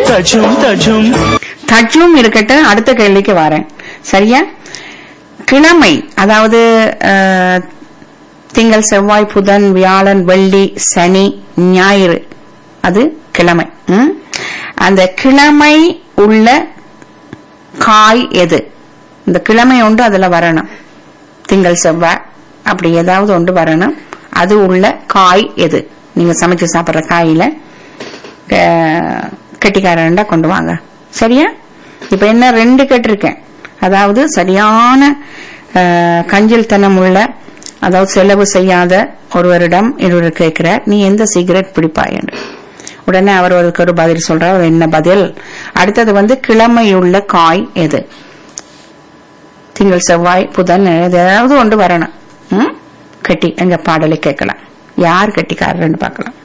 தஜும் தஜும் தஜும் இருக்கட்டும் அடுத்த கேள்விக்கு வரேன் சரியா கிழமை அதாவது அஹ், திங்கள் செவ்வாய் புதன் வியாழன் வெள்ளி சனி ஞாயிறு அது கிழமை ம்? அந்த கிழமை உள்ள காய் எது இந்த கிழமை ஒன்று அதுல வரணும் திங்கள் செவ்வாய் அப்படி ஏதாவது ஒன்று வரணும் அது உள்ள காய் எது நீங்க சமைச்சு சாப்பிடுற காயில அஹ், கெட்டிக்காரன்டா கொண்டு வாங்க சரியா இப்ப என்ன ரெண்டு கேட்டிருக்கேன் அதாவது சரியான அஹ், கஞ்சில்தனம் உள்ள அதாவது செலவு செய்யாத ஒருவரிடம் இருவர் கேட்கிறார் நீ எந்த சிகரெட் பிடிப்பாய் என்று உடனே அவர் அதுக்கு ஒரு பதில் சொல்றார் அது என்ன பதில் அடுத்தது வந்து கிழமையுள்ள காய் எது திங்கள் செவ்வாய் புதன் ஏதாவது ஒன்று வரணும் ம்? கட்டி எங்க பாடலை கேட்கலாம் யார் கட்டிக்காரர்னு பார்க்கலாம்